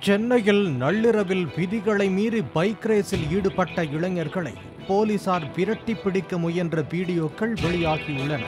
சென்னையில் நள்ளிரவில் விதிகளை மீறி பைக் ரேஸில் ஈடுபட்ட இளைஞர்களை போலீசார் விரட்டி பிடிக்க முயன்ற வீடியோக்கள் வெளியாகியுள்ளன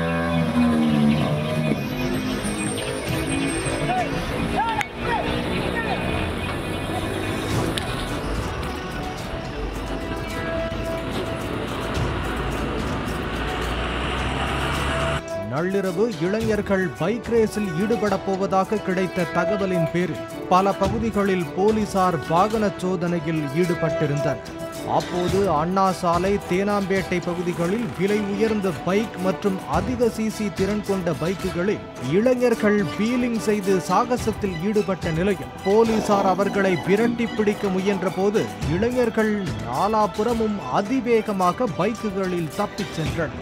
நள்ளிரவு இளைஞர்கள் பைக் ரேஸில் ஈடுபடப் போவதாக கிடைத்த தகவலின் பேரில் பல பகுதிகளில் போலீசார் வாகன சோதனையில் ஈடுபட்டிருந்தனர் அப்போது அண்ணா சாலை தேனாம்பேட்டை பகுதிகளில் விலை உயர்ந்த பைக் மற்றும் அதிக சிசி திறன் கொண்ட பைக்குகளில் இளைஞர்கள் வீலிங் செய்து சாகசத்தில் ஈடுபட்ட நிலையில் போலீசார் அவர்களை விரட்டி பிடிக்க முயன்ற போது இளைஞர்கள் நாலாபுறமும் அதிவேகமாக பைக்குகளில் தப்பிச் சென்றனர்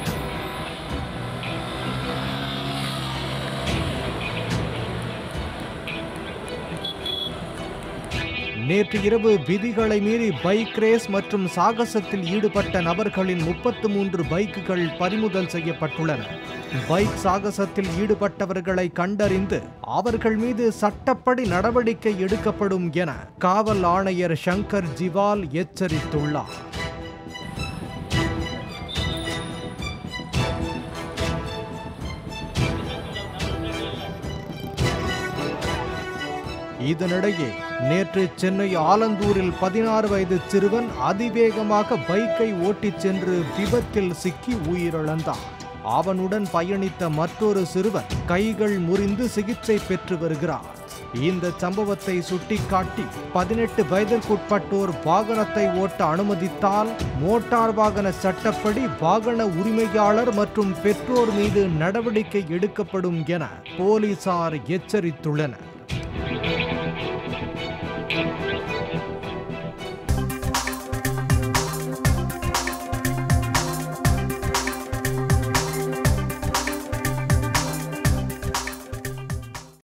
நேற்று இரவு விதிகளை மீறி பைக் ரேஸ் மற்றும் சாகசத்தில் ஈடுபட்ட நபர்களின் முப்பத்து மூன்று பைக்குகள் பறிமுதல் செய்யப்பட்டுள்ளன பைக் சாகசத்தில் ஈடுபட்டவர்களை கண்டறிந்து அவர்கள் மீது சட்டப்படி நடவடிக்கை எடுக்கப்படும் என காவல் ஆணையர் சங்கர் ஜிவால் எச்சரித்துள்ளார் இதனிடையே நேற்று சென்னை ஆலந்தூரில் பதினாறு வயது சிறுவன் அதிவேகமாக பைக்கை ஓட்டிச் சென்று விபத்தில் சிக்கி உயிரிழந்தான் அவனுடன் பயணித்த மற்றொரு சிறுவன் கைகள் முறிந்து சிகிச்சை பெற்று வருகிறார் இந்த சம்பவத்தை சுட்டிக்காட்டி பதினெட்டு வயதிற்குட்பட்டோர் வாகனத்தை ஓட்ட அனுமதித்தால் மோட்டார் வாகன சட்டப்படி வாகன உரிமையாளர் மற்றும் பெற்றோர் மீது நடவடிக்கை எடுக்கப்படும் என போலீசார் எச்சரித்துள்ளனர்